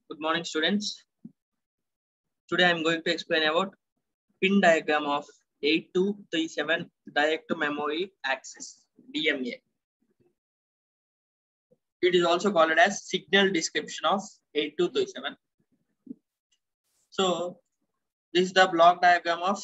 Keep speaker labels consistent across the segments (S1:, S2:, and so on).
S1: Good morning, students. Today I'm going to explain about pin diagram of 8237 direct memory access DMA. It is also called as signal description of 8237. So this is the block diagram of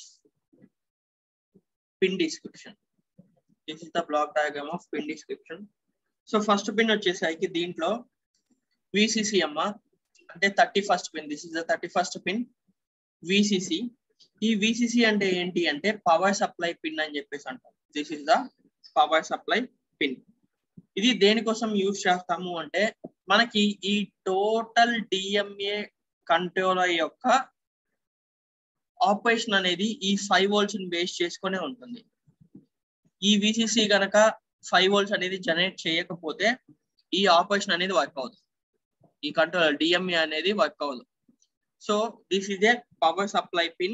S1: pin description. This is the block diagram of pin description. So first pin వచ్చేసరికి దీంట్లో VCC అమ్మ అంటే thirty first pin this is the thirty first pin VCC ఈ VCC అంటే ఏంటి అంటే power supply pin అని చెప్పేసి అంటాం this is the power supply pin ఇది దేనికోసం యూజ్ చేస్తాము అంటే మనకి ఈ టోటల్ డిఎంఏ కంట్రోలర్ యొక్క ఆపరేషన్ అనేది ఈ ఫైవ్ వోల్ట్స్ ని బేస్ చేసుకునే ఉంటుంది ఈ విసిసి గనక ఫైవ్ వోల్ట్స్ అనేది జనరేట్ చేయకపోతే ఈ ఆపరేషన్ అనేది వర్క్ అవుతుంది ఈ కంట్రోలర్ డిఎంఏ అనేది వర్క్ అవ్వదు so this is a power supply pin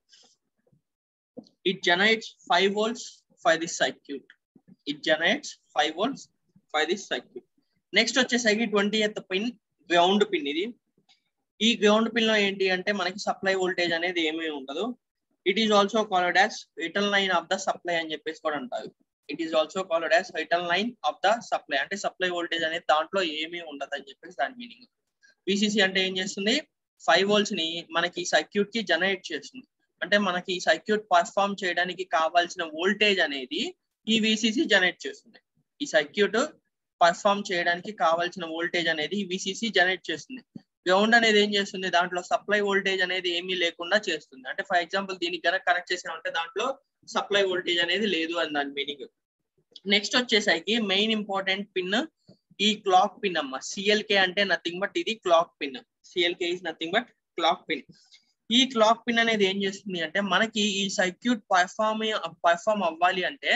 S1: it generates five volts for this circuit it generates five volts for this circuit next వచ్చేసరికి twenty eighth pin ground pin ఇది ఈ ground pin లో ఏంటి అంటే మనకి supply voltage అనేది ఏమీ ఉండదు it is also called as return line of the supply అని చెప్పేసి కూడా అంటారు it is also called as return line of the supply అంటే సప్లై వోల్టేజ్ అనేది దాంట్లో ఏమీ ఉండదు అని చెప్పేసి దాని మీనింగ్ విసిసి అంటే ఏం చేస్తుంది ఫైవ్ వోల్ట్స్ ని మనకి సర్క్యూట్ కి జనరేట్ చేస్తుంది అంటే మనకి ఈ సర్క్యూట్ పర్ఫామ్ చేయడానికి కావాల్సిన వోల్టేజ్ అనేది ఈ విసిసి జనరేట్ చేస్తుంది ఈ సర్క్యూట్ పర్ఫామ్ చేయడానికి కావాల్సిన వోల్టేజ్ అనేది ఈ విసిసి జనరేట్ చేస్తుంది గ్రౌండ్ అనేది ఏం చేస్తుంది దాంట్లో సప్లై వోల్టేజ్ అనేది ఏమీ లేకుండా చేస్తుంది అంటే ఫర్ ఎగ్జాంపుల్ దీనికి కనుక కనెక్ట్ చేసామంటే దాంట్లో సప్లై వోల్టేజ్ అనేది లేదు అని దాని మీనింగ్ నెక్స్ట్ వచ్చేసరికి మెయిన్ ఇంపార్టెంట్ పిన్ ఈ క్లాక్ పిన్ అమ్మ సిఎల్కే అంటే నథింగ్ బట్ ఇది clock pin CLK is nothing but clock pin ఈ క్లాక్ పిన్ అనేది ఏం చేస్తుంది అంటే మనకి ఈ సర్క్యూట్ పర్ఫామ్ పర్ఫామ్ అవ్వాలి అంటే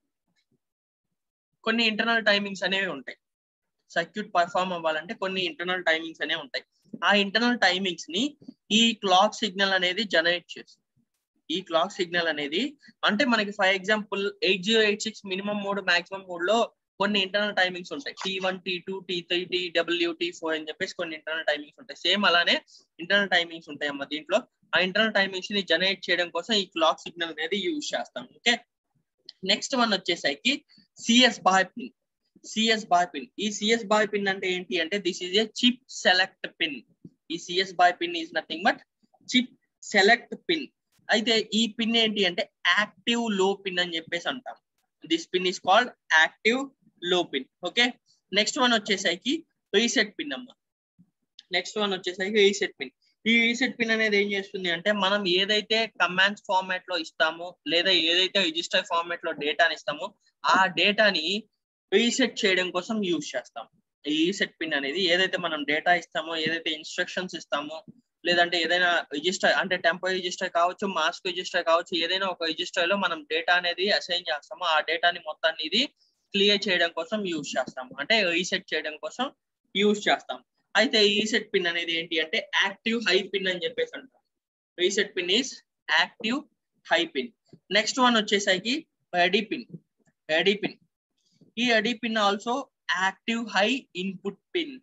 S1: కొన్ని ఇంటర్నల్ టైమింగ్స్ అనేవి ఉంటాయి సర్క్యూట్ పర్ఫామ్ అవ్వాలంటే కొన్ని ఇంటర్నల్ టైమింగ్స్ అనేవి ఉంటాయి ఆ ఇంటర్నల్ టైమింగ్స్ ని ఈ క్లాక్ సిగ్నల్ అనేది జనరేట్ చేస్తుంది ఈ క్లాక్ సిగ్నల్ అనేది అంటే మనకి for example eight zero eight six minimum mode maximum mode లో కొన్ని ఇంటర్నల్ టైమింగ్స్ ఉంటాయి T one T two T three T W T four అని చెప్పేసి కొన్ని ఇంటర్నల్ టైమింగ్స్ ఉంటాయి సేమ్ అలానే ఇంటర్నల్ టైమింగ్స్ ఉంటాయి అమ్మ దీంట్లో ఆ ఇంటర్నల్ టైమింగ్స్ ని జనరేట్ చేయడం కోసం ఈ క్లాక్ సిగ్నల్ అనేది యూజ్ చేస్తాం ఓకే నెక్స్ట్ వన్ వచ్చేసరికి CS bar pin CS bar pin ఈ సిఎస్ బాయ్ పిన్ అంటే ఏంటి అంటే this is a chip select pin ఈ CS bar pin is nothing but chip select pin అయితే ఈ పిన్ ఏంటి అంటే యాక్టివ్ లో పిన్ అని చెప్పేసి అంటాం this pin is called active low pin okay next one వచ్చేసరికి రీసెట్ పిన్ అమ్మ నెక్స్ట్ వన్ వచ్చేసరికి రీసెట్ పిన్ ఈ రీసెట్ పిన్ అనేది ఏం చేస్తుంది అంటే మనం ఏదైతే కమాండ్స్ ఫార్మాట్ లో ఇస్తామో లేదా ఏదైతే రిజిస్టర్ ఫార్మాట్ లో డేటాని ఇస్తామో ఆ డేటాని రీసెట్ చేయడం కోసం యూజ్ చేస్తాం ఈ రీసెట్ పిన్ అనేది ఏదైతే మనం డేటా ఇస్తామో ఏదైతే ఇన్స్ట్రక్షన్స్ ఇస్తామో లేదంటే ఏదైనా రిజిస్టర్ అంటే టెంపరీ రిజిస్టర్ కావచ్చు మాస్క్ రిజిస్టర్ కావచ్చు ఏదైనా ఒక రిజిస్టర్ లో మనం డేటా అనేది అసైన్ చేస్తామో ఆ డేటాని మొత్తాన్ని ఇది క్లియర్ చేయడం కోసం యూజ్ చేస్తాము అంటే రీసెట్ చేయడం కోసం యూజ్ చేస్తాం అయితే రీసెట్ పిన్ అనేది ఏంటి అంటే యాక్టివ్ హై పిన్ అని చెప్పేసి అంటాం reset pin is active high pin next one వచ్చేసరికి రెడీ పిన్ రెడీ పిన్ ఈ ready pin also active high input pin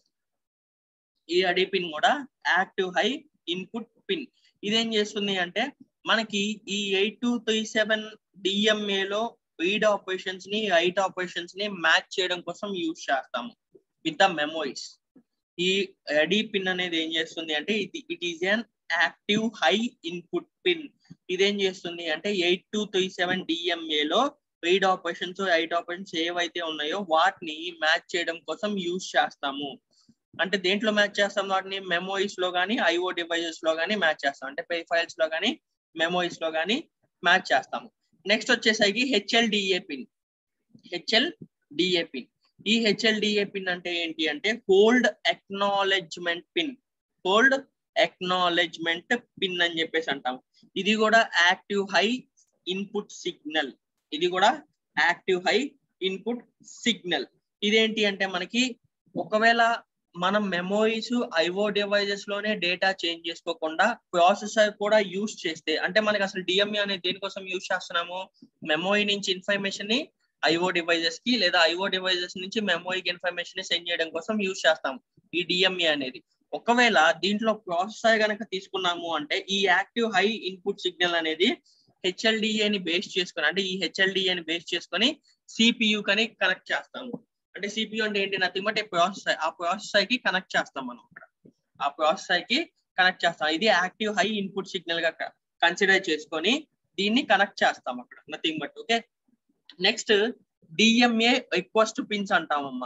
S1: ఈ అడి పిన్ కూడా యాక్టివ్ హై ఇన్పుట్ పిన్ ఇదేం చేస్తుంది అంటే మనకి ఈ ఎయిట్ టూ త్రీ సెవెన్ డిఎంఏలో రీడ్ ఆపరేషన్స్ ని రైట్ ఆపరేషన్స్ ని మ్యాచ్ చేయడం కోసం యూజ్ చేస్తాము విత్ ద మెమోరీస్ ఈ రెడీ పిన్ అనేది ఏం చేస్తుంది అంటే ఇది it is an active high input pin ఇదేం చేస్తుంది అంటే ఎయిట్ టూ త్రీ సెవెన్ డిఎంఏలో రీడ్ ఆపరేషన్స్ రైట్ ఆపరేషన్స్ ఏవైతే ఉన్నాయో వాటిని మ్యాచ్ చేయడం కోసం యూజ్ చేస్తాము అంటే దేంట్లో మ్యాచ్ చేస్తాం వాటిని మెమోరీస్ లో కానీ ఐఓ డివైజెస్ లో కానీ మ్యాచ్ చేస్తాం అంటే పే ఫైల్స్ లో కానీ మెమోరీస్ లో కానీ మ్యాచ్ చేస్తాము నెక్స్ట్ వచ్చేసరికి హెచ్ఎల్డిఏ పిన్ హెచ్ఎల్డిఏ పిన్ ఈ హెచ్ఎల్డిఏ పిన్ అంటే ఏంటి అంటే hold acknowledgement pin hold acknowledgement pin అని చెప్పేసి అంటాం ఇది కూడా యాక్టివ్ హై ఇన్పుట్ సిగ్నల్ ఇది కూడా యాక్టివ్ హై ఇన్పుట్ సిగ్నల్ ఇదేంటి అంటే మనకి ఒకవేళ మనం మెమోరీస్ ఐఓ డివైజెస్ లోనే డేటా చేంజ్ చేసుకోకుండా ప్రాసెసర్ కూడా యూస్ చేస్తే అంటే మనకి అసలు డిఎంఏ అనేది దేనికోసం యూస్ చేస్తున్నాము మెమోరీ నుంచి ఇన్ఫర్మేషన్ ని ఐఓ డివైజెస్ కి లేదా ఐఓ డివైజెస్ నుంచి మెమోరీకి ఇన్ఫర్మేషన్ ని సెండ్ చేయడం కోసం యూస్ చేస్తాం ఈ డిఎంఏ అనేది ఒకవేళ దీంట్లో ప్రాసెసర్ గనక తీసుకున్నాము అంటే ఈ యాక్టివ్ హై ఇన్పుట్ సిగ్నల్ అనేది హెచ్ఎల్డిఏని బేస్ చేసుకొని అంటే ఈ హెచ్ఎల్డిఏని బేస్ చేసుకొని సిపియు కని కనెక్ట్ చేస్తాము అంటే సిపియు అంటే ఏంటి నథింగ్ బట్ ప్రాసెసర్ ఆ ప్రాసెసర్ కి కనెక్ట్ చేస్తాం మనం అక్కడ ఆ ప్రాసెసర్ కి కనెక్ట్ చేస్తాం ఇది యాక్టివ్ హై ఇన్పుట్ సిగ్నల్ గా కన్సిడర్ చేసుకొని దీన్ని కనెక్ట్ చేస్తాం అక్కడ nothing but okay next DMA request pins అంటామమ్మా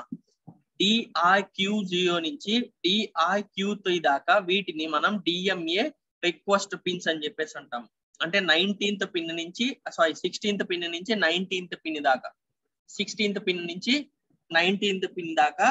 S1: డిఆర్క్యూ జీరో నుంచి డిఆర్క్యూ త్రీ దాకా వీటిని మనం డిఎంఏ రిక్వెస్ట్ పిన్స్ అని చెప్పేసి అంటాం అంటే నైన్టీన్త్ పిన్ నుంచి సారీ సిక్స్టీన్త్ పిన్ నుంచి నైన్టీన్త్ పిన్ దాకా సిక్స్టీన్త్ పిన్ నుంచి నైన్టీన్త్ పిన్ దాకా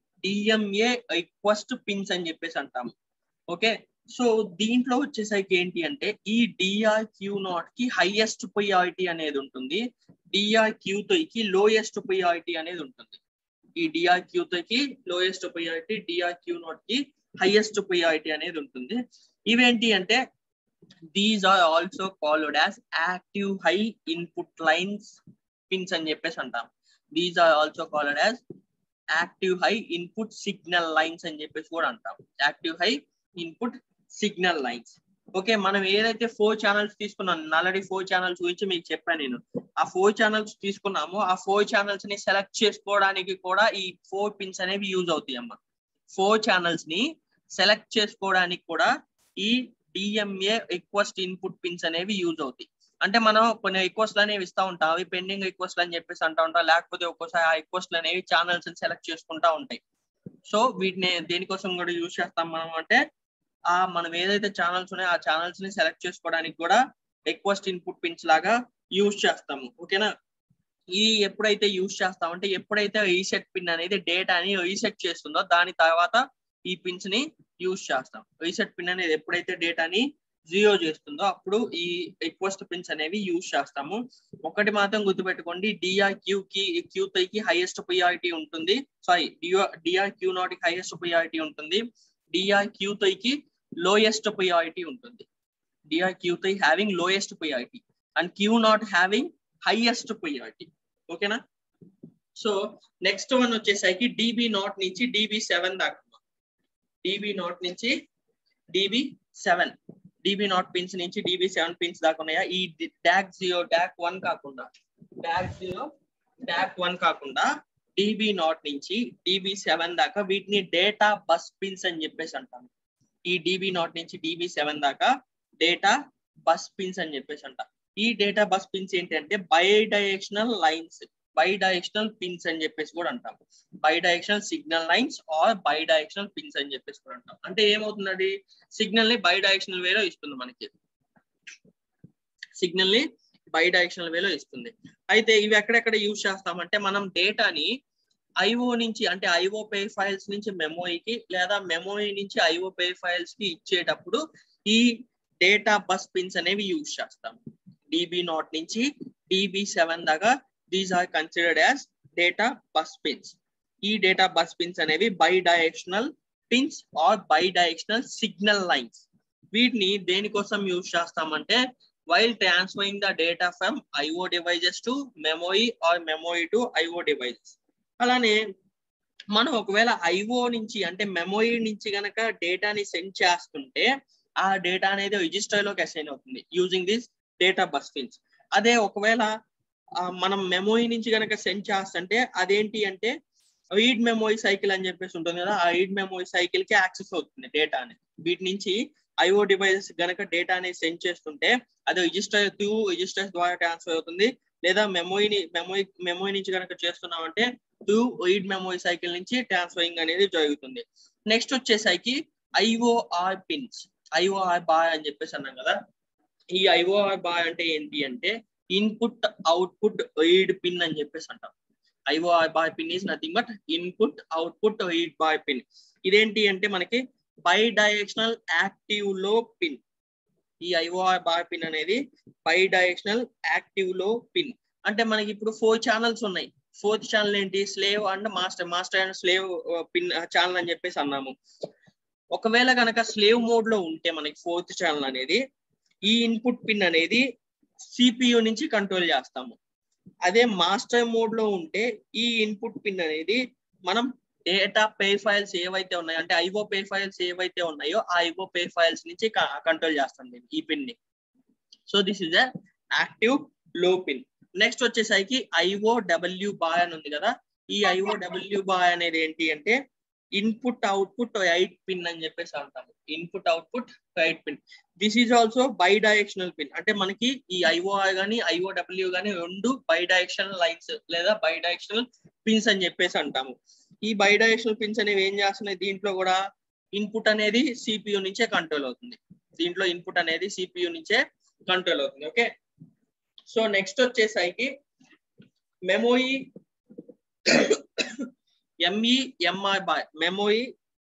S1: డిఎంఏ రిక్వెస్ట్ పిన్స్ అని చెప్పేసి అంటాం ఓకే సో దీంట్లో వచ్చేసరికి ఏంటి అంటే ఈ డిఆర్క్యూ నాట్ కి హైయెస్ట్ ప్రయారిటీ అనేది ఉంటుంది డిఆర్క్యూ కి లోయెస్ట్ ప్రయారిటీ అనేది ఉంటుంది ఈ డిఆర్క్యూ కి లోయెస్ట్ ప్రయారిటీ డిఆర్క్యూ నాట్ కి హైయెస్ట్ ప్రయారిటీ అనేది ఉంటుంది ఇవేంటి అంటే these are also called as active high input lines pins అని చెప్పేసి అంటాం these are also called as active high input signal lines అని చెప్పేసి కూడా అంటాం active high input signal lines okay మనం ఏదైతే ఫోర్ ఛానల్స్ తీసుకున్నాం ఆల్రెడీ ఫోర్ ఛానల్స్ గురించి మీకు చెప్పాను నేను ఆ ఫోర్ ఛానల్స్ తీసుకున్నాము ఆ ఫోర్ ఛానల్స్ ని సెలెక్ట్ చేసుకోవడానికి కూడా ఈ ఫోర్ పిన్స్ అనేవి యూజ్ అవుతాయి అమ్మా ఫోర్ ఛానల్స్ ని సెలెక్ట్ చేసుకోవడానికి కూడా ఈ డిఎంఏ రిక్వెస్ట్ ఇన్పుట్ పిన్స్ అనేవి యూజ్ అవుతాయి అంటే మనం కొన్ని రిక్వెస్ట్లు అనేవి ఇస్తా ఉంటాం అవి పెండింగ్ రిక్వెస్ట్లు అని చెప్పేసి అంటా ఉంటాం లేకపోతే ఒక్కోసారి ఆ రిక్వెస్ట్లు అనేవి ఛానల్స్ సెలెక్ట్ చేసుకుంటా ఉంటాయి సో వీటిని దేనికోసం కూడా యూజ్ చేస్తాం మనం అంటే ఆ మనం ఏదైతే ఛానల్స్ ఉన్నాయో ఆ ఛానల్స్ ని సెలెక్ట్ చేసుకోవడానికి కూడా రిక్వెస్ట్ ఇన్పుట్ పిన్స్ లాగా యూజ్ చేస్తాము ఓకేనా ఈ ఎప్పుడైతే యూజ్ చేస్తామంటే ఎప్పుడైతే రీసెట్ పిన్ అనేది డేటాని రీసెట్ చేస్తుందో దాని తర్వాత ఈ పిన్స్ ని యూజ్ చేస్తాం రీసెట్ పిన్ అనేది ఎప్పుడైతే డేటాని జీరో చేస్తుందో అప్పుడు ఈ రిక్వెస్ట్ పిన్స్ అనేవి యూజ్ చేస్తాము ఒకటి మాత్రం గుర్తుపెట్టుకోండి డిఆర్ క్యూ కి క్యూ కి హైయెస్ట్ ప్రియారిటీ ఉంటుంది సారీ డిఆర్ క్యూ నాట్ కి హైయెస్ట్ ప్రియారిటీ ఉంటుంది డిఆర్ క్యూ కి లోయెస్ట్ ప్రియారిటీ ఉంటుంది DR queue three having lowest priority and Q nought having highest priority ఓకేనా సో నెక్స్ట్ వన్ వచ్చేసరికి డిబి నాట్ నుంచి డిబి సెవెన్ దాకా DB nought నుంచి DB seven DB nought pins నుంచి DB seven pins దాకా ఉన్నాయా ఈ డాక్ జీరో డాక్ వన్ కాకుండా డాక్ జీరో డాక్ వన్ కాకుండా డిబి నాట్ నుంచి డిబి సెవెన్ దాకా వీటిని డేటా బస్ పిన్స్ అని చెప్పేసి అంటాం ఈ డిబి నాట్ నుంచి డిబి సెవెన్ దాకా డేటా బస్ పిన్స్ అని చెప్పేసి అంట ఈ డేటా బస్ పిన్స్ ఏంటంటే bidirectional lines bidirectional pins అని చెప్పేసి కూడా అంటాం bidirectional signal lines or bidirectional pins అని చెప్పేసి కూడా అంటాం అంటే ఏమవుతుందండి సిగ్నల్ ని బై డైరెక్షనల్ వేలో ఇస్తుంది మనకి సిగ్నల్ ని బై డైరెక్షనల్ వేలో ఇస్తుంది అయితే ఇవి ఎక్కడెక్కడ యూజ్ చేస్తామంటే మనం డేటాని ఐఓ నుంచి అంటే ఐఓ పే ఫైల్స్ నుంచి మెమోరీకి లేదా మెమోరీ నుంచి ఐఓ పే ఫైల్స్ కి ఇచ్చేటప్పుడు ఈ డేటా బస్ పిన్స్ అనేవి యూజ్ చేస్తాం డిబి నాట్ నుంచి డిబి సెవెన్ దాకా these are considered as data bus pins ఈ డేటా బస్ పిన్స్ అనేవి bidirectional pins or bidirectional signal lines వీటిని దేనికోసం యూజ్ చేస్తామంటే while transferring the data from IO devices to memory or memory to IO devices అలానే మనం ఒకవేళ IO నుంచి అంటే మెమోరీ నుంచి గనక డేటాని సెండ్ చేస్తుంటే ఆ డేటా అనేది రిజిస్టర్ లోకి అసైన్ అవుతుంది using this data bus pins అదే ఒకవేళ మనం మెమోరీ నుంచి గనక సెండ్ చేస్తుంటే అదేంటి అంటే రీడ్ మెమోరీ సైకిల్ అని చెప్పేసి ఉంటుంది కదా ఆ రీడ్ మెమోరీ సైకిల్ కి యాక్సెస్ అవుతుంది డేటా అనేది వీటి నుంచి ఐఓ డివైసెస్ గనక డేటా అనేది సెండ్ చేస్తుంటే అది రిజిస్టర్ త్రూ రిజిస్టర్స్ ద్వారా ట్రాన్స్ఫర్ అవుతుంది లేదా మెమోరీని మెమోరీ మెమోరీ నుంచి కనుక చేస్తున్నామంటే త్రూ రీడ్ మెమోరీ సైకిల్ నుంచి ట్రాన్స్ఫరింగ్ అనేది జరుగుతుంది నెక్స్ట్ వచ్చేసరికి ఐఓఆర్ పిన్స్ ఐఓఆర్ బార్ అని చెప్పేసి అన్నాం కదా ఈ ఐఓఆర్ బార్ అంటే ఏంటి అంటే ఇన్పుట్ అవుట్పుట్ రీడ్ పిన్ అని చెప్పేసి అంటాం IOR bar pin is nothing but input output read bar pin ఇదేంటి అంటే మనకి bidirectional active low pin ఈ ఐఓఆర్ బార్ పిన్ అనేది bidirectional active low pin అంటే మనకి ఇప్పుడు ఫోర్ ఛానల్స్ ఉన్నాయి ఫోర్త్ ఛానల్ ఏంటి slave and master master and slave pin channel అని చెప్పేసి అన్నాము ఒకవేళ కనుక స్లేవ్ మోడ్ లో ఉంటే మనకి ఫోర్త్ ఛానల్ అనేది ఈ ఇన్పుట్ పిన్ అనేది సిపియు నుంచి కంట్రోల్ చేస్తాము అదే మాస్టర్ మోడ్ లో ఉంటే ఈ ఇన్పుట్ పిన్ అనేది మనం డేటా పే ఫైల్స్ ఏవైతే ఉన్నాయో అంటే ఐఓ పే ఫైల్స్ ఏవైతే ఉన్నాయో ఆ ఐఓ పే ఫైల్స్ నుంచి కంట్రోల్ చేస్తాం దీన్ని ఈ పిన్ ని so this is a active low pin next వచ్చేసరికి ఐఓ డబ్ల్యూ బాయ్ అని ఉంది కదా ఈ ఐఓ డబ్ల్యూ బాయ్ అనేది ఏంటి అంటే ఇన్పుట్ అవుట్పుట్ ఎయిట్ పిన్ అని చెప్పేసి అంటాము input output eight pin this is also bidirectional pin అంటే మనకి ఈ ఐఓ గానీ ఐఓ డబ్ల్యూ గానీ రెండు బై డైరెక్షనల్ లైన్స్ లేదా బై డైరెక్షనల్ పిన్స్ అని చెప్పేసి అంటాము ఈ బై డైరెక్షనల్ పిన్స్ అనేవి ఏం చేస్తున్నాయి దీంట్లో కూడా ఇన్పుట్ అనేది సిపియు నుంచే కంట్రోల్ అవుతుంది దీంట్లో ఇన్పుట్ అనేది సిపియు నుంచే కంట్రోల్ అవుతుంది ఓకే సో నెక్స్ట్ వచ్చేసరికి memory ME MI bar memory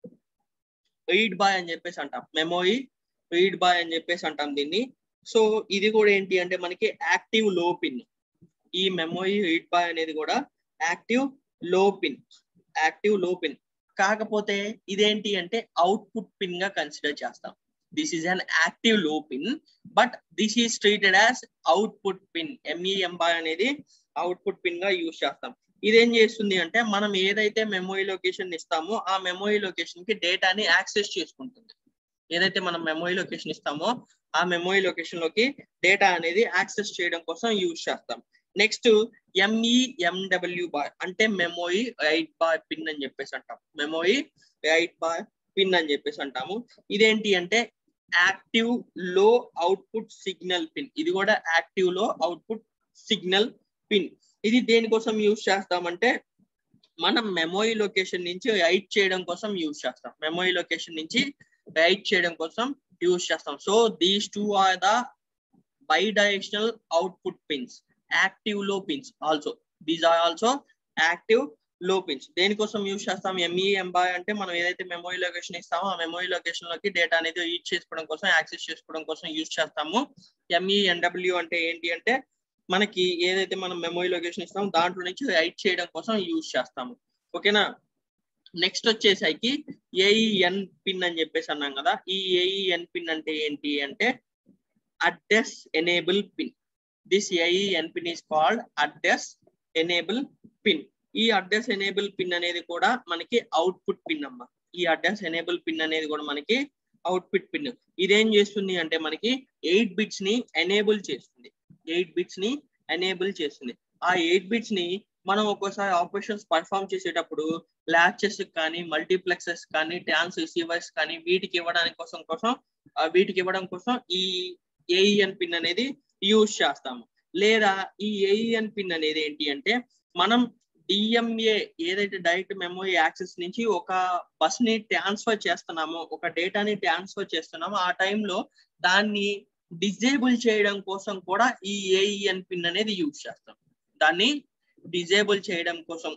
S1: read bar అని చెప్పేసి అంటాం మెమోరీ రీడ్ బాయ్ అని చెప్పేసి అంటాం దీన్ని సో ఇది కూడా ఏంటి అంటే మనకి యాక్టివ్ లో పిన్ ఈ మెమోరీ రీడ్ బాయ్ అనేది కూడా active low pin active low pin కాకపోతే ఇదేంటి అంటే అవుట్పుట్ పిన్ గా కన్సిడర్ చేస్తాం this is an active low pin but this is treated as output pin MEM bar అనేది అవుట్పుట్ పిన్ గా యూజ్ చేస్తాం ఇదేం చేస్తుంది అంటే మనం ఏదైతే మెమోరీ లొకేషన్ ఇస్తామో ఆ మెమోరీ లొకేషన్ కి డేటాని యాక్సెస్ చేసుకుంటుంది ఏదైతే మనం మెమోరీ లొకేషన్ ఇస్తామో ఆ మెమోరీ లొకేషన్ లోకి డేటా అనేది యాక్సెస్ చేయడం కోసం యూజ్ చేస్తాం నెక్స్ట్ ఎంఈ ఎండబ్ల్యూ బార్ అంటే మెమోరీ రైట్ బార్ పిన్ అని చెప్పేసి అంటాం మెమోరీ రైట్ బార్ పిన్ అని చెప్పేసి అంటాము ఇదేంటి అంటే active low output signal pin ఇది కూడా active low output signal pin ఇది దేనికోసం యూజ్ చేస్తామంటే మనం మెమోరీ లొకేషన్ నుంచి రైట్ చేయడం కోసం యూజ్ చేస్తాం మెమోరీ లొకేషన్ నుంచి రైట్ చేయడం కోసం యూజ్ చేస్తాం so these two are the bidirectional output pins active low pins also these are also active low pins దేనికోసం యూజ్ చేస్తాం ఎంఈ ఎంబాయ్ అంటే మనం ఏదైతే మెమోరీ లొకేషన్ ఇస్తామో ఆ మెమోరీ లొకేషన్ లోకి డేటా అనేది రీడ్ చేసుకోవడం కోసం యాక్సెస్ చేసుకోవడం కోసం యూజ్ చేస్తాము ఎంఈ ఎన్డబ్ల్యూ అంటే ఏంటి అంటే మనకి ఏదైతే మనం మెమోరీ లొకేషన్ ఇస్తామో దాంట్లో నుంచి రైట్ చేయడం కోసం యూజ్ చేస్తాము ఓకేనా నెక్స్ట్ వచ్చేసరికి ఏఈఎన్ పిన్ అని చెప్పేసి అన్నాం కదా ఈ ఏఈఎన్ పిన్ అంటే ఏంటి అంటే address enable pin this AEN pin is called address enable pin ఈ అడ్రస్ ఎనేబుల్ పిన్ అనేది కూడా మనకి అవుట్పుట్ పిన్ అమ్మ ఈ అడ్రస్ ఎనేబుల్ పిన్ అనేది కూడా మనకి అవుట్పుట్ పిన్ ఇదేం చేస్తుంది అంటే మనకి ఎయిట్ బిట్స్ ని ఎనేబుల్ చేస్తుంది ఎయిట్ బిట్స్ ని ఎనేబుల్ చేస్తుంది ఆ ఎయిట్ బిట్స్ ని మనం ఒక్కోసారి ఆపరేషన్స్ పర్ఫామ్ చేసేటప్పుడు లాచెస్ కానీ మల్టీప్లెక్సెస్ కానీ ట్యాన్స్ రిసీవర్స్ కానీ వీటికి ఇవ్వడానికి కోసం కోసం వీటికి ఇవ్వడం కోసం ఈ ఏఈఎన్ పిన్ అనేది యూజ్ చేస్తాము లేదా ఈ ఏఈఎన్ పిన్ అనేది ఏంటి అంటే మనం డిఎంఏ ఏదైతే డైరెక్ట్ మెమొరీ యాక్సెస్ నుంచి ఒక బస్ ని ట్రాన్స్ఫర్ చేస్తున్నామో ఒక డేటాని ట్రాన్స్ఫర్ చేస్తున్నామో ఆ టైంలో దాన్ని డిజేబుల్ చేయడం కోసం కూడా ఈ ఏఈఎన్ పిన్ అనేది యూజ్ చేస్తాం దాన్ని డిజేబుల్ చేయడం కోసం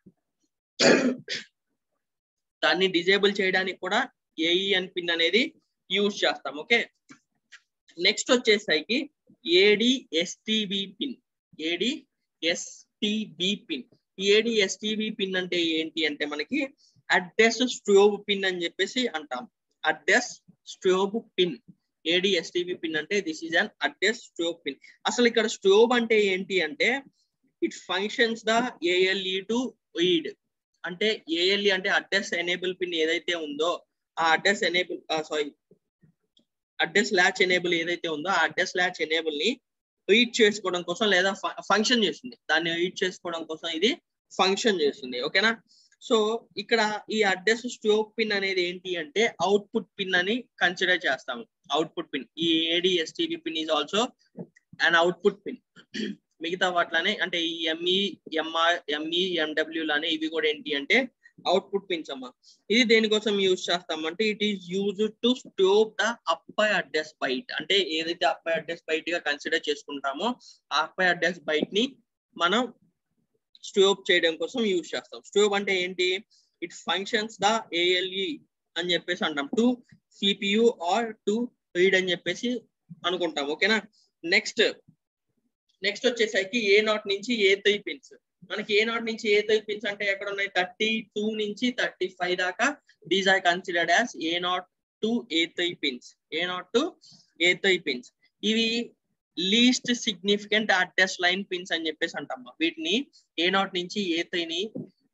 S1: దాన్ని డిజేబుల్ చేయడానికి కూడా ఏఈఎన్ పిన్ అనేది యూజ్ చేస్తాం ఓకే నెక్స్ట్ వచ్చేసరికి AD STB pin AD STB pin AD STB pin అంటే ఏంటి అంటే మనకి అడ్రస్ స్ట్రోబ్ పిన్ అని చెప్పేసి అంటాం address strobe pin AD STB pin అంటే this is an address strobe pin అసలు ఇక్కడ స్ట్రోబ్ అంటే ఏంటి అంటే it functions the ALE to read అంటే ఏఎల్ఈ అంటే అడ్రస్ ఎనేబుల్ పిన్ ఏదైతే ఉందో ఆ address enable sorry address latch enable ఏదైతే ఉందో ఆ అడ్రస్ ల్యాచ్ ఎనేబుల్ ని రీడ్ చేసుకోవడం కోసం లేదా ఫంక్షన్ చేస్తుంది దాన్ని రీడ్ చేసుకోవడం కోసం ఇది ఫంక్షన్ చేస్తుంది ఓకేనా సో ఇక్కడ ఈ అడ్రస్ స్ట్రోక్ పిన్ అనేది ఏంటి అంటే అవుట్పుట్ పిన్ అని కన్సిడర్ చేస్తాము అవుట్పుట్ పిన్ ఈ ADSTB pin is also and output pin మిగతా వాటిలోనే అంటే ఈ ఎంఈ ఎంఆర్ ఎంఈ ఎండబ్ల్యూ లానే ఇవి కూడా ఏంటి అంటే అవుట్పుట్ పిన్స్ అమ్మా ఇది దేనికోసం యూజ్ చేస్తాం అంటే it is use to strobe the upper address byte అంటే ఏదైతే అప్పై అడ్రస్ బైట్ గా కన్సిడర్ చేసుకుంటామో ఆ అప్పై అడ్రస్ బైట్ ని మనం స్టోప్ చేయడం కోసం యూజ్ చేస్తాం స్టోప్ అంటే ఏంటి ఇట్ ఫంక్షన్స్ ద ఏఎల్ఈ అని చెప్పేసి అంటాం to CPU or to read అని చెప్పేసి అనుకుంటాం ఓకేనా నెక్స్ట్ నెక్స్ట్ వచ్చేసరికి ఏ నాట్ నుంచి ఏ త్రీ పిన్స్ మనకి ఏ నాట్ నుంచి ఏ త్రీ పిన్స్ అంటే ఎక్కడ ఉన్నాయి థర్టీ టూ నుంచి థర్టీ ఫైవ్ దాకా these are considered as A nought to A three pins A nought to A three pins ఇవి least significant address line pins అని చెప్పేసి అంటాం వీటిని ఏ నాట్ నుంచి ఏ త్రీని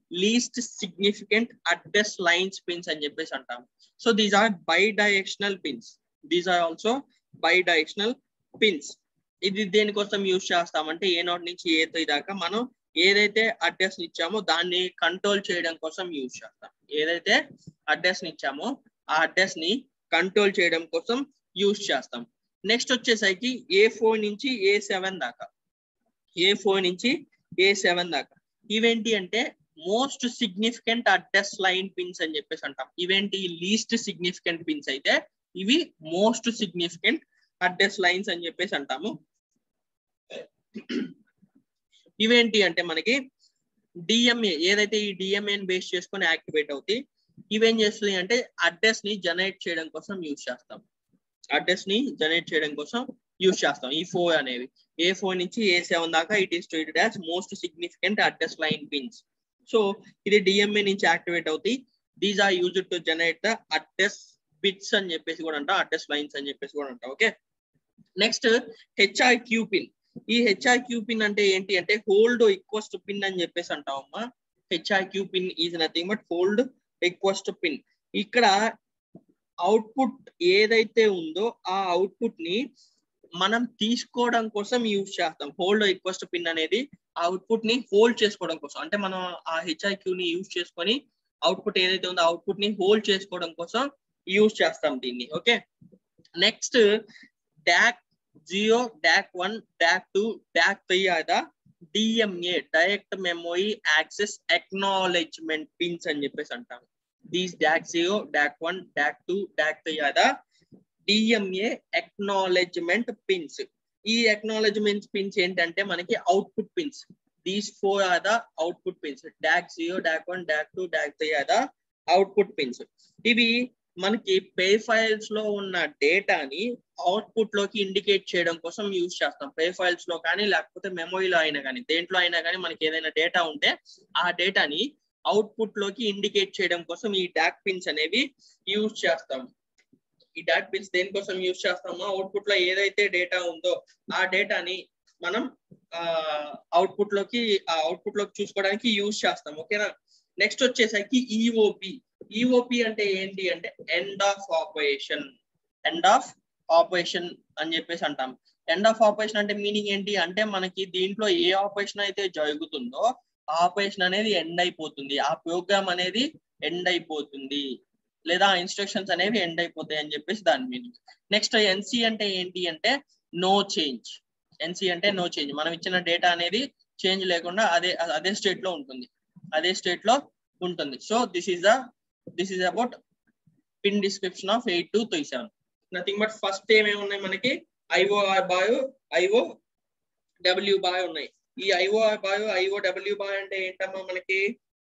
S1: least significant address lines pins అని చెప్పేసి అంటాం so these are bidirectional pins these are also bidirectional pins ఇది దేనికోసం యూజ్ చేస్తామంటే ఏ నోట్ నుంచి ఏ త్రీ దాకా మనం ఏదైతే అడ్రస్ ఇచ్చామో దాన్ని కంట్రోల్ చేయడం కోసం యూజ్ చేస్తాం ఏదైతే అడ్రస్ ని ఇచ్చామో ఆ అడ్రస్ ని కంట్రోల్ చేయడం కోసం యూజ్ చేస్తాం నెక్స్ట్ వచ్చేసరికి ఏ ఫోర్ నుంచి ఏ సెవెన్ దాకా ఏ ఫోర్ నుంచి ఏ సెవెన్ దాకా ఇవేంటి అంటే most significant address line pins అని చెప్పేసి అంటాం ఇవేంటి లీస్ట్ సిగ్నిఫికెంట్ పిన్స్ అయితే ఇవి మోస్ట్ సిగ్నిఫికెంట్ అడ్రస్ లైన్స్ అని చెప్పేసి అంటాము ఇవేంటి అంటే మనకి డిఎంఏ ఏదైతే ఈ డిఎంఏని బేస్ చేసుకొని యాక్టివేట్ అవుతాయి ఇవేం చేస్తుంది అంటే అడ్రస్ ని జనరేట్ చేయడం కోసం యూజ్ చేస్తాం అడ్రస్ ని జనరేట్ చేయడం కోసం యూజ్ చేస్తాం ఈ ఫోర్ అనేవి ఏ ఫోర్ నుంచి ఏ సెవెన్ దాకా it is treated as most significant address line pins so ఇది డిఎంఏ నుంచి యాక్టివేట్ అవుతాయి these are used to generate the address bits అని చెప్పేసి కూడా అంటాం అడ్రస్ లైన్స్ అని చెప్పేసి కూడా అంటాం okay next HI Q pin ఈ హెచ్ఐ క్యూ పిన్ అంటే ఏంటి అంటే హోల్డ్ ఈక్వస్ట్ పిన్ అని చెప్పేసి అంటామమ్మా HI Q pin is nothing but hold request pin ఇక్కడ అవుట్పుట్ ఏదైతే ఉందో ఆ అవుట్పుట్ ని మనం తీసుకోవడం కోసం యూజ్ చేస్తాం హోల్డ్ రిక్వెస్ట్ పిన్ అనేది అవుట్పుట్ ని హోల్డ్ చేసుకోవడం కోసం అంటే మనం ఆ హెచ్ఐక్యూ ని యూజ్ చేసుకొని అవుట్పుట్ ఏదైతే ఉందో అవుట్పుట్ ని హోల్డ్ చేసుకోవడం కోసం యూజ్ చేస్తాం దీన్ని okay next DACK zero DACK one DACK two DACK three are the DMA direct memory access acknowledgement pins అని చెప్పేసి అంటాం these DACK zero DACK one DACK two DACK three are the DMA acknowledgement pins ఈ acknowledgement pins ఏంటంటే మనకి output pins these four are the output pins DACK zero DACK one DACK two DACK three are the output pins ఇవి మనకి పే files లో ఉన్న డేటాని output లోకి ఇండికేట్ చేయడం కోసం యూజ్ చేస్తాం పే ఫైల్స్ లో కానీ లేకపోతే మెమొరీలో అయినా కానీ దేంట్లో అయినా కానీ మనకి ఏదైనా డేటా ఉంటే ఆ డేటాని అవుట్పుట్ లోకి ఇండికేట్ చేయడం కోసం ఈ డాక్ పిన్స్ అనేవి యూజ్ చేస్తాం ఈ డాట్ పిన్స్ దేనికోసం యూజ్ చేస్తామో అవుట్పుట్ లో ఏదైతే డేటా ఉందో ఆ డేటాని మనం అవుట్పుట్ లోకి ఆ అవుట్పుట్ లోకి చూసుకోవడానికి యూజ్ చేస్తాం ఓకేనా నెక్స్ట్ వచ్చేసరికి ఈఓపి ఈఓపి అంటే ఏంటి అంటే end of operation end of operation అని చెప్పేసి అంటాం ఎండ్ ఆఫ్ ఆపరేషన్ అంటే మీనింగ్ ఏంటి అంటే మనకి దీంట్లో ఏ ఆపరేషన్ అయితే జరుగుతుందో ఆపరేషన్ అనేది ఎండ్ అయిపోతుంది ఆ ప్రోగ్రామ్ అనేది ఎండ్ అయిపోతుంది లేదా ఇన్స్ట్రక్షన్స్ అనేవి ఎండ్ అయిపోతాయి అని చెప్పేసి దాని మీనింగ్ నెక్స్ట్ ఎన్సి అంటే ఏంటి అంటే నో చేంజ్ ఎన్సి అంటే నో చేంజ్ మనం ఇచ్చిన డేటా అనేది చేంజ్ లేకుండా అదే అదే స్టేట్ లో ఉంటుంది అదే స్టేట్ లో ఉంటుంది so this is the this is about pin description of eight two three seven nothing but first ఏమేమి ఉన్నాయి మనకి IO bar IO W bar ఉన్నాయి ఈ IO bar IO W bar అంటే ఏంటమ్మా మనకి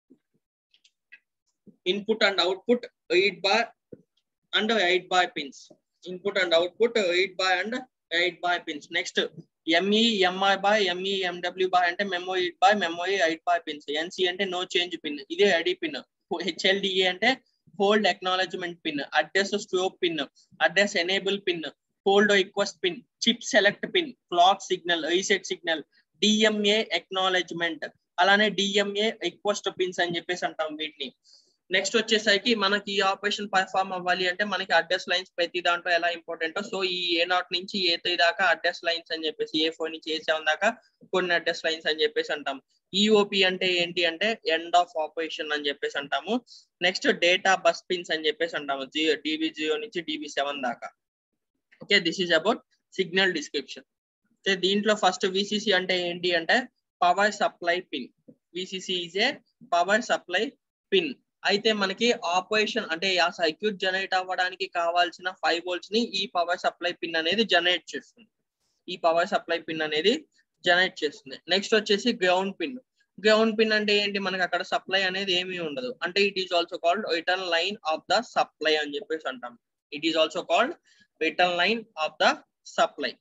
S1: input and output eight bar and eight bar pins input and output eight bar and eight bar pins next ME MI bar ME MW bar అంటే memo eight bar memo eight bar pins NC అంటే no change pin ఇదే ID pin HLDA అంటే hold acknowledgement pin address strobe pin address enable pin hold request pin chip select pin clock signal reset signal DMA acknowledgement అలానే DMA request pins అని చెప్పేసి అంటాం వీటిని next వచ్చేసరికి మనకి ఈ ఆపరేషన్ పర్ఫామ్ అవ్వాలి అంటే మనకి అడ్రస్ లైన్స్ ప్రతి దాంట్లో ఎలా ఇంపార్టెంట్ సో ఈ ఏ నాట్ నుంచి ఏ త్రీ దాకా అడ్రస్ లైన్స్ అని చెప్పేసి ఏ ఫోర్ నుంచి ఏ సెవెన్ దాకా కొన్ని అడ్రస్ లైన్స్ అని చెప్పేసి అంటాం ఈఓపి అంటే ఏంటి అంటే ఎండ్ ఆఫ్ ఆపరేషన్ అని చెప్పేసి అంటాము నెక్స్ట్ డేటా బస్ పిన్స్ అని చెప్పేసి అంటాము జియో డిబి జియో నుంచి డిబి సెవెన్ దాకా okay this is about signal description దీంట్లో ఫస్ట్ విసిసి అంటే ఏంటి అంటే power supply pin VCC is a power supply pin అయితే మనకి ఆపరేషన్ అంటే ఆ సర్క్యూట్ జనరేట్ అవ్వడానికి కావాల్సిన ఫైవ్ వోల్ట్స్ ని ఈ పవర్ సప్లై పిన్ అనేది జనరేట్ చేస్తుంది ఈ పవర్ సప్లై పిన్ అనేది జనరేట్ చేస్తుంది నెక్స్ట్ వచ్చేసి గ్రౌండ్ పిన్ గ్రౌండ్ పిన్ అంటే ఏంటి మనకి అక్కడ సప్లై అనేది ఏమీ ఉండదు అంటే it is also called return line of the supply అని చెప్పేసి అంటాం it is also called return line of the supply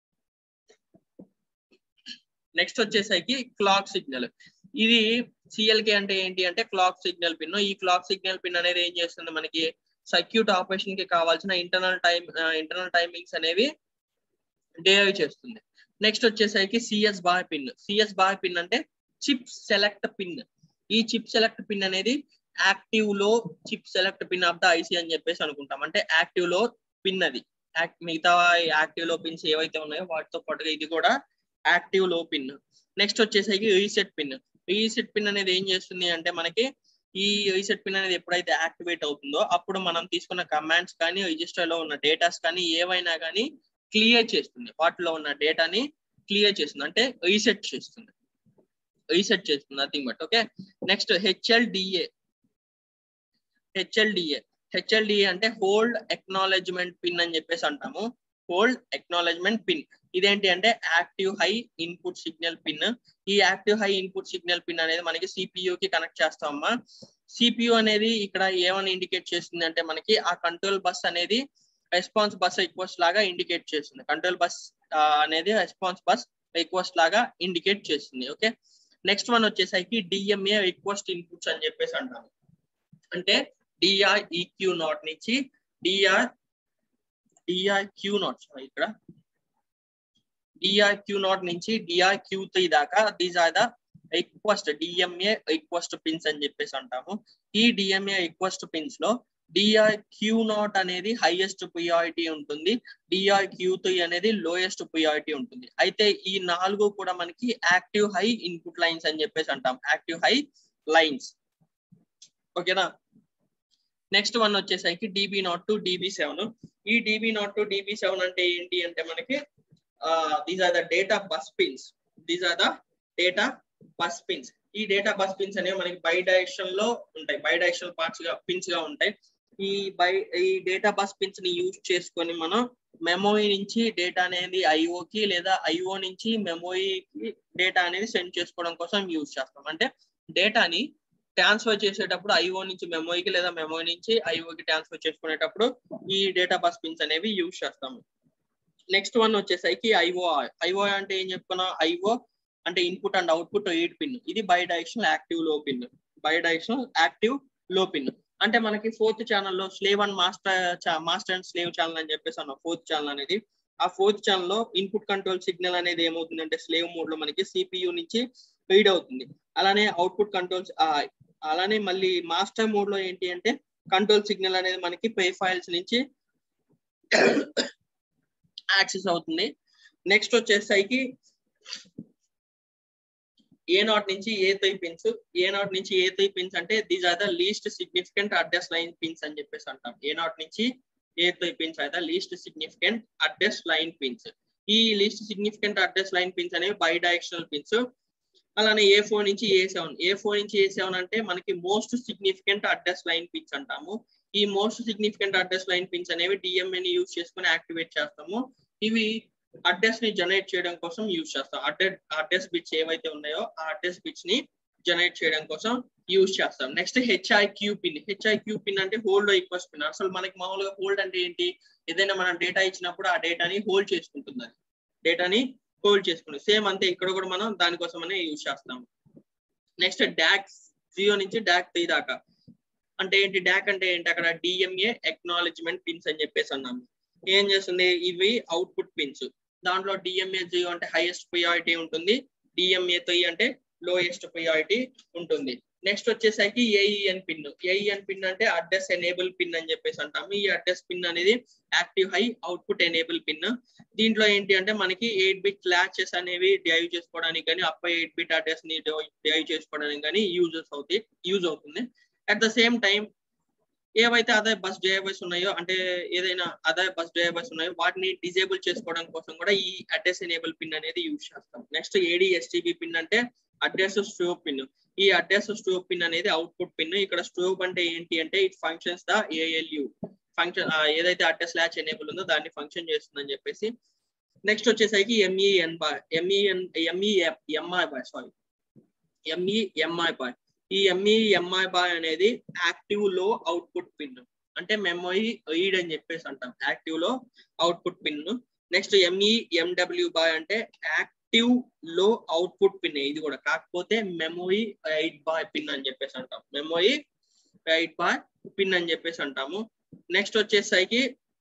S1: next వచ్చేసరికి క్లాక్ సిగ్నల్ ఇది సిఎల్కే అంటే ఏంటి అంటే క్లాక్ సిగ్నల్ పిన్ ఈ క్లాక్ సిగ్నల్ పిన్ అనేది ఏం చేస్తుంది మనకి సర్క్యూట్ ఆపరేషన్ కి కావాల్సిన ఇంటర్నల్ టైం ఇంటర్నల్ టైమింగ్స్ అనేవి డేవ్ చేస్తుంది నెక్స్ట్ వచ్చేసరికి CS bar pin CS bar pin అంటే చిప్ సెలెక్ట్ పిన్ ఈ చిప్ సెలెక్ట్ పిన్ అనేది active low chip select pin of the IC అని చెప్పేసి అనుకుంటాం అంటే యాక్టివ్ లో పిన్ అది మిగతా యాక్టివ్ లో పిన్స్ ఏవైతే ఉన్నాయో వాటితో పాటుగా ఇది కూడా యాక్టివ్ లో పిన్ నెక్స్ట్ వచ్చేసరికి రీసెట్ పిన్ రీసెట్ పిన్ అనేది ఏం చేస్తుంది అంటే మనకి ఈ రీసెట్ పిన్ అనేది ఎప్పుడైతే యాక్టివేట్ అవుతుందో అప్పుడు మనం తీసుకున్న కమాండ్స్ కానీ రిజిస్టర్ లో ఉన్న డేటాస్ కానీ ఏవైనా కానీ క్లియర్ చేస్తుంది వాటిలో ఉన్న డేటాని క్లియర్ చేస్తుంది అంటే రీసెట్ చేస్తుంది రీసెట్ చేస్తుంది nothing but okay next HLDA HLDA HLDA అంటే హోల్డ్ ఎక్నాలెడ్జ్మెంట్ పిన్ అని చెప్పేసి అంటాము హోల్డ్ ఎక్నాలెడ్జ్మెంట్ పిన్ ఇదేంటి అంటే active high input signal pin ఈ active high input signal pin అనేది మనకి సిపియు కి కనెక్ట్ చేస్తామమ్మా సిపియు అనేది ఇక్కడ ఏమని ఇండికేట్ చేస్తుంది అంటే మనకి ఆ కంట్రోల్ బస్ అనేది రెస్పాన్స్ బస్ రిక్వెస్ట్ లాగా ఇండికేట్ చేస్తుంది కంట్రోల్ బస్ అనేది రెస్పాన్స్ బస్ రిక్వెస్ట్ లాగా ఇండికేట్ చేస్తుంది ఓకే నెక్స్ట్ వన్ వచ్చేసరికి డిఎంఏ రిక్వెస్ట్ ఇన్పుట్స్ అని చెప్పేసి అంటాము అంటే డిఆర్ ఈక్యూ నాట్ నుంచి డిఆర్ డిఆర్ క్యూ నాట్ ఇక్కడ డిఆర్ క్యూ నాట్ నుంచి డిఆర్ క్యూ త్రీ దాకా these are the request DMA request pins అని చెప్పేసి అంటాము ఈ డిఎంఏ రిక్వెస్ట్ పిన్స్ లో డిఆర్ క్యూ నాట్ అనేది హైయెస్ట్ ప్రియారిటీ ఉంటుంది డిఆర్ క్యూ త్రీ అనేది లోయెస్ట్ ప్రియారిటీ ఉంటుంది అయితే ఈ నాలుగు కూడా మనకి యాక్టివ్ హై ఇన్పుట్ లైన్స్ అని చెప్పేసి అంటాం యాక్టివ్ హై లైన్స్ ఓకేనా నెక్స్ట్ వన్ వచ్చేసరికి DB not to DB seven ఈ DB not to DB seven అంటే ఏంటి అంటే మనకి these are the data bus pins these are the data bus pins ఈ డేటా బస్ పిన్స్ అనేవి మనకి బై డైరెక్షన్ లో ఉంటాయి బై డైరెక్షన్ పార్ట్స్ గా పిన్స్ గా ఉంటాయి ఈ బై ఈ డేటా బస్ పిన్స్ ని యూజ్ చేసుకొని మనం మెమోరీ నుంచి డేటా అనేది ఐఓకి లేదా ఐఓ నుంచి మెమోరీకి డేటా అనేది సెండ్ చేసుకోవడం కోసం యూజ్ చేస్తాం అంటే డేటాని ట్రాన్స్ఫర్ చేసేటప్పుడు ఐఓ నుంచి మెమోరీకి లేదా మెమోరీ నుంచి ఐఓకి ట్రాన్స్ఫర్ చేసుకునేటప్పుడు ఈ డేటా బస్ పిన్స్ అనేవి యూజ్ చేస్తాము నెక్స్ట్ వన్ వచ్చేసరికి ఐఓ ఐఓ అంటే ఏం చెప్పుకున్నాం ఐఓ అంటే input and output eight pin ఇది bi direction active low pin bi direction active low pin అంటే మనకి ఫోర్త్ ఛానల్లో slave and master master and slave channel అని చెప్పేసి అన్న ఫోర్త్ ఛానల్ అనేది ఆ ఫోర్త్ ఛానల్ లో ఇన్పుట్ కంట్రోల్ సిగ్నల్ అనేది ఏమవుతుందంటే స్లేవ్ మోడ్ లో మనకి సిపియు నుంచి రీడ్ అవుతుంది అలానే అవుట్పుట్ కంట్రోల్స్ అలానే మళ్ళీ మాస్టర్ మోడ్ లో ఏంటి అంటే కంట్రోల్ సిగ్నల్ అనేది మనకి పే ఫైల్స్ నుంచి యాక్సెస్ అవుతుంది నెక్స్ట్ వచ్చేసరికి ఏ నాట్ నుంచి A three pins A not నుంచి ఏ త్రీ పిన్స్ అంటే these are the least significant address line pins అని చెప్పేసి అంటాం ఏ నాట్ నుంచి A three pins are the least significant address line pins ఈ least significant address line pins అనేవి bidirectional pins అలానే A four నుంచి A seven A four నుంచి A seven అంటే మనకి most significant address line pins అంటాము ఈ most significant address line pins అనేవి డిఎంఏని యూజ్ చేసుకుని యాక్టివేట్ చేస్తాము ఇవి అడ్రస్ ని జనరేట్ చేయడం కోసం యూజ్ చేస్తాం అడ్రస్ అడ్రస్ బిట్స్ ఏవైతే ఉన్నాయో ఆ అడ్రస్ బిట్స్ ని జనరేట్ చేయడం కోసం యూజ్ చేస్తాం next HIQ pin HIQ pin అంటే హోల్డ్ ఈక్వల్స్ పిన్ అసలు మనకి మామూలుగా హోల్డ్ అంటే ఏంటి ఏదైనా మనం డేటా ఇచ్చినప్పుడు ఆ డేటాని హోల్డ్ చేసుకుంటుంది అది డేటాని హోల్డ్ చేసుకుంటుంది సేమ్ అంతే ఇక్కడ కూడా మనం దానికోసమనే యూజ్ చేస్తాం నెక్స్ట్ డాక్ జీరో నుంచి డాక్ త్రీ దాకా అంటే ఏంటి డాక్ అంటే ఏంటి అక్కడ డిఎంఏ ఎక్నాలజ్మెంట్ పిన్స్ అని చెప్పేసి అన్నాము ఏం చేస్తుంది ఇవి అవుట్పుట్ పిన్స్ దాంట్లో డిఎంఏ జీరో అంటే హైయెస్ట్ ప్రియారిటీ ఉంటుంది డిఎంఏ త్రీ అంటే లోయెస్ట్ ప్రియారిటీ ఉంటుంది నెక్స్ట్ వచ్చేసరికి ఏఈఎన్ పిన్ ఏఈఎన్ పిన్ అంటే అడ్రస్ ఎనేబుల్ పిన్ అని చెప్పేసి అంటాము ఈ అడ్రస్ పిన్ అనేది active high output enable pin దీంట్లో ఏంటి అంటే మనకి ఎయిట్ బిట్ లాచెస్ అనేవి డ్రైవ్ చేసుకోవడానికి కానీ అప్పై ఎయిట్ బిట్ అడ్రస్ ని డ్రైవ్ చేసుకోవడానికి కానీ యూజెస్ అవుతాయి యూజ్ అవుతుంది అట్ ద సేమ్ టైం ఏవైతే అదర్ బస్ డ్రైవర్స్ ఉన్నాయో అంటే ఏదైనా అదర్ బస్ డ్రైవర్స్ ఉన్నాయో వాటిని డిజేబుల్ చేసుకోవడం కోసం కూడా ఈ అడ్రస్ ఎనేబుల్ పిన్ అనేది యూజ్ చేస్తాం నెక్స్ట్ ఏడిఎస్టిబి పిన్ అంటే అడ్రస్ స్టోవ్ పిన్ ఈ అడ్రస్ స్టోవ్ పిన్ అనేది అవుట్పుట్ పిన్ ఇక్కడ స్టోవ్ అంటే ఏంటి అంటే it functions the ALU function ఏదైతే అడ్రస్ ల్యాచ్ ఎనేబుల్ ఉందో దాన్ని ఫంక్షన్ చేస్తుందని చెప్పేసి నెక్స్ట్ వచ్చేసరికి MEN bar MEN ME MI bar sorry ME MI bar ఈ ఎంఈ ఎంఐ బాయ్ అనేది యాక్టివ్ లో అవుట్పుట్ పిన్ అంటే మెమొరీ రీడ్ అని చెప్పేసి అంటాం active low output pin next ME MW bar అంటే యాక్టివ్ లో అవుట్పుట్ పిన్ ఇది కూడా కాకపోతే మెమొరీ రైట్ బాయ్ పిన్ అని చెప్పేసి అంటాం మెమొరీ రైట్ బాయ్ పిన్ అని చెప్పేసి అంటాము నెక్స్ట్ వచ్చేసరికి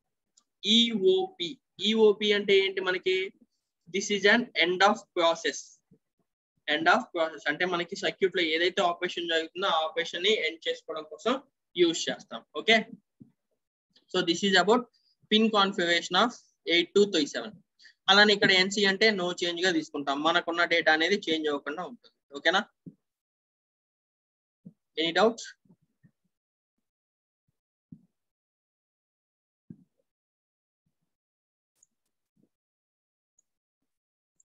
S1: ఈఓపి ఈఓపి అంటే ఏంటి మనకి this is an end of process end of process అంటే మనకి సర్క్యూట్ లో ఏదైతే ఆపరేషన్ జరుగుతుందో ఆ ఆపరేషన్ ని ఎండ్ చేసుకోవడం కోసం యూజ్ చేస్తాం okay so this is about pin configuration of eight two three seven అలానే ఇక్కడ ఎన్సి అంటే నో చేంజ్ గా తీసుకుంటాం మనకున్న డేటా అనేది చేంజ్ అవ్వకుండా ఉంటుంది ఓకేనా ఎనీ డౌట్స్